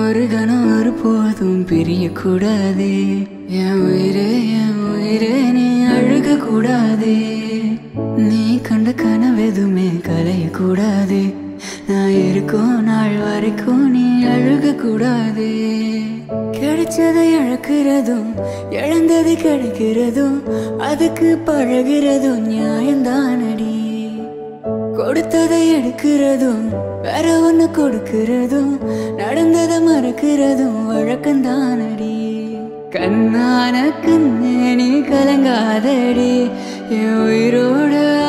ஒரு கணம் ஒரு போதும் பிரியக்கூடாதே என் உயிரே என் உயிரே நீ அழுக கூடாதே நீ கண்ட கனவெதுமே கலையக்கூடாதே நான் இருக்கும் நாள் வரைக்கும் நீ அழுக கூடாதே கிடைச்சதை இழக்கிறதும் இழந்தது கிடைக்கிறதும் அதுக்கு பழகிறதும் நியாயம்தானடி கொடுத்ததை எடுக்கிறதும் வேற ஒண்ணு கொடுக்கிறதும் நடந்ததை மறக்கிறதும் வழக்கம்தானடி கண்ணான கண்ணே நீ கலங்காதடி என் உயிரோட